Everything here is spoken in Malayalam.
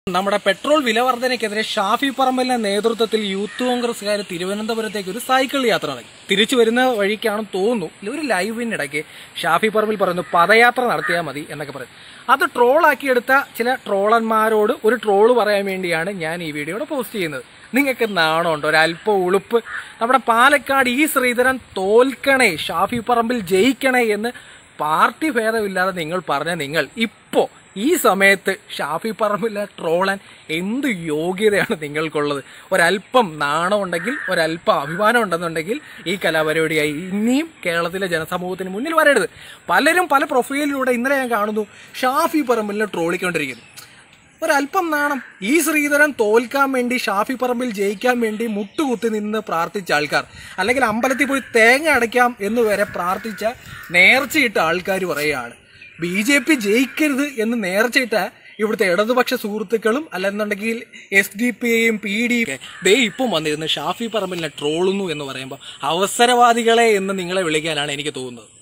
നമ്മുടെ പെട്രോൾ വില വർധനയ്ക്കെതിരെ ഷാഫി പറമ്പലിന്റെ നേതൃത്വത്തിൽ യൂത്ത് കോൺഗ്രസ്സുകാർ തിരുവനന്തപുരത്തേക്ക് ഒരു സൈക്കിൾ യാത്ര നടത്തി തിരിച്ചു വരുന്ന വഴിക്കാണെന്ന് തോന്നുന്നു ഇല്ല, ഒരു ലൈവിനിടയ്ക്ക് ഷാഫി പറമ്പിൽ പറയുന്നു പദയാത്ര നടത്തിയാൽ മതി എന്നൊക്കെ പറയും അത് ട്രോളാക്കിയെടുത്ത ചില ട്രോളന്മാരോട് ഒരു ട്രോള് പറയാൻ വേണ്ടിയാണ് ഞാൻ ഈ വീഡിയോയുടെ പോസ്റ്റ് ചെയ്യുന്നത് നിങ്ങൾക്ക് നാണമുണ്ടോ ഒരല്പം ഉളുപ്പ് നമ്മുടെ പാലക്കാട് ഈ ശ്രീധരൻ തോൽക്കണേ ഷാഫി പറമ്പിൽ ജയിക്കണേ എന്ന് പാർട്ടി ഭേദമില്ലാതെ നിങ്ങൾ പറഞ്ഞ നിങ്ങൾ ഇപ്പോ ഈ സമയത്ത് ഷാഫി പറമ്പിലെ ട്രോളൻ എന്ത് യോഗ്യതയാണ് നിങ്ങൾക്കുള്ളത് ഒരല്പം നാണം ഉണ്ടെങ്കിൽ ഒരല്പം അഭിമാനം ഉണ്ടെന്നുണ്ടെങ്കിൽ ഈ കലാപരിപാടിയായി ഇനിയും കേരളത്തിലെ ജനസമൂഹത്തിന് മുന്നിൽ വരരുത് പലരും പല പ്രൊഫൈലിലൂടെ ഇന്നലെ ഞാൻ കാണുന്നു ഷാഫി പറമ്പിലിനെ ട്രോളിക്കൊണ്ടിരിക്കുന്നു ഒരല്പം നാണം ഈ ശ്രീധരൻ തോൽക്കാൻ വേണ്ടി ഷാഫി പറമ്പിൽ ജയിക്കാൻ വേണ്ടി മുട്ടുകുത്തി നിന്ന് പ്രാർത്ഥിച്ച ആൾക്കാർ അല്ലെങ്കിൽ അമ്പലത്തിൽ പോയി തേങ്ങ അടയ്ക്കാം എന്ന് വരെ പ്രാർത്ഥിച്ച നേർച്ചയിട്ട ആൾക്കാർ പറയുകയാണ് ബി ജെ പി ജയിക്കരുത് എന്ന് നേർച്ചയിട്ട ഇവിടുത്തെ ഇടതുപക്ഷ സുഹൃത്തുക്കളും അല്ലെന്നുണ്ടെങ്കിൽ എസ് ഡി പി യും പി ഡി ദേ ഇപ്പം വന്നിരുന്ന് ഷാഫി പറമ്പിലിനെ ട്രോളുന്നു എന്ന് പറയുമ്പോൾ അവസരവാദികളെ എന്ന് നിങ്ങളെ വിളിക്കാനാണ് എനിക്ക് തോന്നുന്നത്